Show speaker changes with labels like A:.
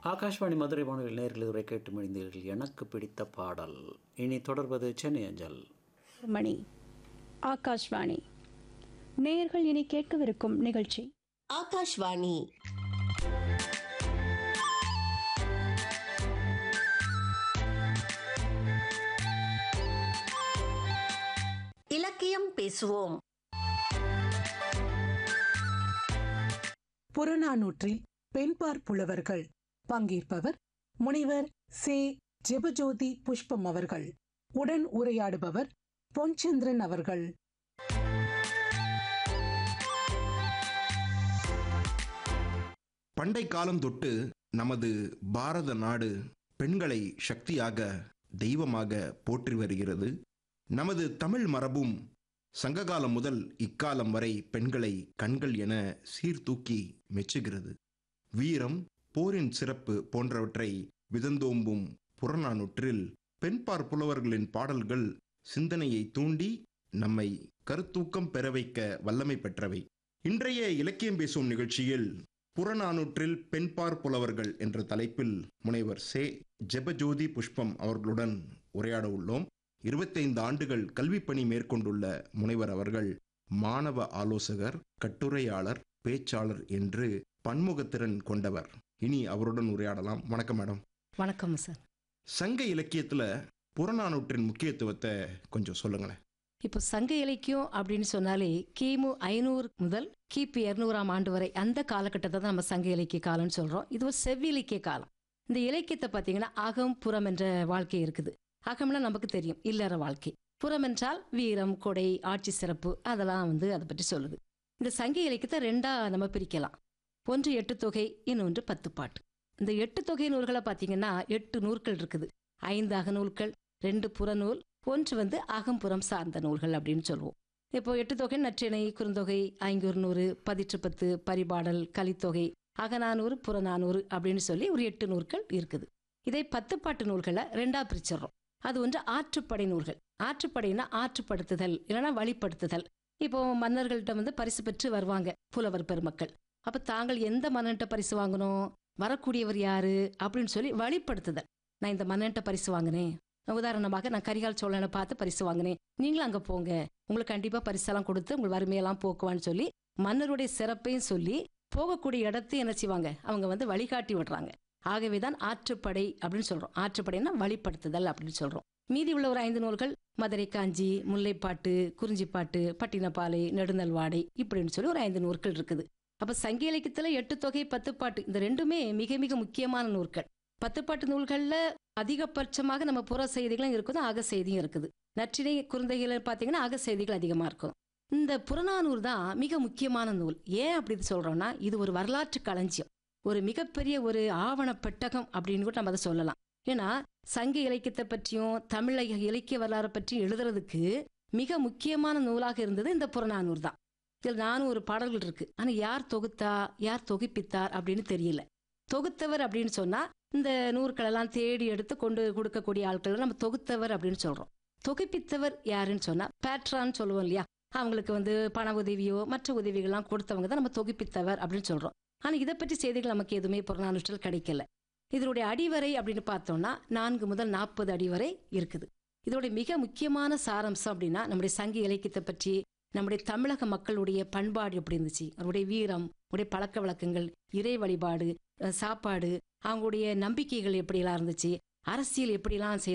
A: ஆகாஷ்வாணி மதுரை வானொலி நேர்கள் இதுவரை கேட்டு மணிந்தீர்கள் எனக்கு பிடித்த பாடல் இனி தொடர்வது சென்னை அஞ்சல்
B: மணி ஆகாஷ்வாணி நேயர்கள் இனி கேட்கவிருக்கும் நிகழ்ச்சி
C: ஆகாஷ்வாணி இலக்கியம் பேசுவோம்
D: புறநானூற்றில் பெண்பார் புலவர்கள் பங்கேற்பவர் முனிவர் சே ஜெபஜோதி புஷ்பம் அவர்கள் உடன் உரையாடுபவர் பொன்சந்திரன் அவர்கள்
E: பண்டை காலம் தொட்டு நமது பாரத நாடு பெண்களை சக்தியாக தெய்வமாக போற்றி வருகிறது நமது தமிழ் மரபும் சங்ககாலம் முதல் இக்காலம் வரை பெண்களை கண்கள் என சீர்தூக்கி மெச்சுகிறது வீரம் போரின் சிறப்பு போன்றவற்றை விதந்தோம்பும் புறநானூற்றில் பெண்பார் புலவர்களின் பாடல்கள் சிந்தனையை தூண்டி நம்மை கருத்தூக்கம் பெற வைக்க வல்லமை பெற்றவை இன்றைய இலக்கியம் பேசும் நிகழ்ச்சியில் புறநானூற்றில் பெண்பார் புலவர்கள் என்ற தலைப்பில் முனைவர் சே ஜெபஜோதி புஷ்பம் அவர்களுடன் உரையாட உள்ளோம் இருபத்தைந்து ஆண்டுகள் கல்விப் பணி மேற்கொண்டுள்ள முனைவர் அவர்கள் மாணவ ஆலோசகர் கட்டுரையாளர் பேச்சாளர் என்று பன்முகத்திறன் கொண்டவர் இனி அவருடன் உரையாடலாம் வணக்கம் மேடம்
F: வணக்கம் சார்
E: சங்க இலக்கியத்துல புறநானூற்றின் முக்கியத்துவத்தை கொஞ்சம் சொல்லுங்களேன்
F: இப்போ சங்க இலக்கியம் அப்படின்னு சொன்னாலே கிமு ஐநூறு முதல் கிபி இருநூறாம் ஆண்டு வரை அந்த காலகட்டத்தை தான் நம்ம சங்க இலக்கிய காலம்னு சொல்றோம் இது ஒரு செவ்விலக்கிய காலம் இந்த இலக்கியத்தை பார்த்தீங்கன்னா அகம் புறம் என்ற வாழ்க்கை இருக்குது அகம்னா நமக்கு தெரியும் இல்லற வாழ்க்கை புறம் என்றால் வீரம் கொடை ஆட்சி சிறப்பு அதெல்லாம் வந்து அதை பற்றி சொல்லுது இந்த சங்க இலக்கியத்தை ரெண்டா நம்ம பிரிக்கலாம் ஒன்று எட்டு தொகை இன்னொன்று பத்து பாட்டு இந்த எட்டு தொகை நூல்களை பார்த்தீங்கன்னா எட்டு நூல்கள் இருக்குது ஐந்து அகநூல்கள் ரெண்டு புறநூல் ஒன்று வந்து அகம்புறம் சார்ந்த நூல்கள் அப்படின்னு சொல்லுவோம் இப்போ எட்டு தொகை நற்றிணை குறுந்தொகை ஐங்குறுநூறு பதிற்றுப்பத்து பரிபாடல் கலித்தொகை அகநானூறு புறநானூறு அப்படின்னு சொல்லி ஒரு எட்டு நூல்கள் இருக்குது இதை பத்து பாட்டு நூல்களை ரெண்டா பிரிச்சிடுறோம் அது ஒன்று ஆற்றுப்படை நூல்கள் ஆற்றுப்படைனா ஆற்றுப்படுத்துதல் இல்லைன்னா வழிப்படுத்துதல் இப்போ மன்னர்கள்ட்ட வந்து பரிசு பெற்று வருவாங்க புலவர் பெருமக்கள் அப்ப தாங்கள் எந்த மன்னன்ட்ட பரிசு வாங்கணும் வரக்கூடியவர் யாரு அப்படின்னு சொல்லி வழிப்படுத்துதல் நான் இந்த மன்னன்ட்ட பரிசு வாங்கினேன் உதாரணமாக நான் கரிகால் சோழனை பார்த்து பரிசு வாங்கினேன் நீங்களும் அங்கே போங்க உங்களுக்கு கண்டிப்பாக பரிசெல்லாம் கொடுத்து உங்கள் வறுமையெல்லாம் போக்குவான்னு சொல்லி மன்னருடைய சிறப்பையும் சொல்லி போகக்கூடிய இடத்தையும் என்ன செய்வாங்க அவங்க வந்து வழிகாட்டி விடுறாங்க ஆகவே தான் ஆற்றுப்படை அப்படின்னு சொல்கிறோம் ஆற்றுப்படைன்னா வழிப்படுத்துதல் அப்படின்னு சொல்கிறோம் மீதி உள்ள ஒரு ஐந்து நூல்கள் மதுரை காஞ்சி முல்லைப்பாட்டு குறிஞ்சிப்பாட்டு பட்டினப்பாலை நெடுநல்வாடை இப்படின்னு சொல்லி ஒரு ஐந்து நூல்கள் இருக்குது அப்போ சங்க இலக்கியத்தில் எட்டு தொகை பத்து பாட்டு இந்த ரெண்டுமே மிக மிக முக்கியமான நூல்கள் பத்துப்பாட்டு நூல்களில் அதிகபட்சமாக நம்ம புற செய்திகளும் இருக்குது அக செய்தியும் இருக்குது நற்றினை குறுந்தைகள் பார்த்தீங்கன்னா அக செய்திகள் அதிகமாக இருக்கும் இந்த புறநானூறு தான் மிக முக்கியமான நூல் ஏன் அப்படி சொல்கிறோம்னா இது ஒரு வரலாற்று களஞ்சியம் ஒரு மிகப்பெரிய ஒரு ஆவண பெட்டகம் அப்படின்னு கூட நம்ம அதை சொல்லலாம் ஏன்னா சங்க இலக்கியத்தை பற்றியும் தமிழ் இலக்கிய வரலாறை பற்றியும் எழுதுறதுக்கு மிக முக்கியமான நூலாக இருந்தது இந்த புறநானூறு தான் இதில் நானும் ஒரு பாடல்கள் இருக்கு ஆனால் யார் தொகுத்தா யார் தொகுப்பித்தார் அப்படின்னு தெரியல தொகுத்தவர் அப்படின்னு சொன்னா இந்த நூற்களெல்லாம் தேடி எடுத்து கொண்டு கொடுக்கக்கூடிய ஆட்கள் நம்ம தொகுத்தவர் அப்படின்னு சொல்றோம் தொகுப்பித்தவர் யாருன்னு சொன்னா பேட்ரான்னு சொல்லுவோம் இல்லையா அவங்களுக்கு வந்து பண உதவியோ மற்ற உதவிகள்லாம் கொடுத்தவங்க தான் நம்ம தொகுப்பித்தவர் அப்படின்னு சொல்றோம் ஆனா இதை பற்றி செய்திகள் நமக்கு எதுவுமே புறநானூற்றில் கிடைக்கல இதனுடைய அடிவரை அப்படின்னு பார்த்தோம்னா நான்கு முதல் நாற்பது அடிவரை இருக்குது இதோடைய மிக முக்கியமான சாரம்சம் அப்படின்னா நம்முடைய சங்க இலக்கியத்தை பற்றி நம்முடைய தமிழக மக்களுடைய பண்பாடு எப்படி இருந்துச்சு அவருடைய வீரம் அவருடைய பழக்க வழக்கங்கள் இறை வழிபாடு அஹ் சாப்பாடு அவங்களுடைய நம்பிக்கைகள் எப்படிலாம் இருந்துச்சு அரசியல் எப்படிலாம் செய்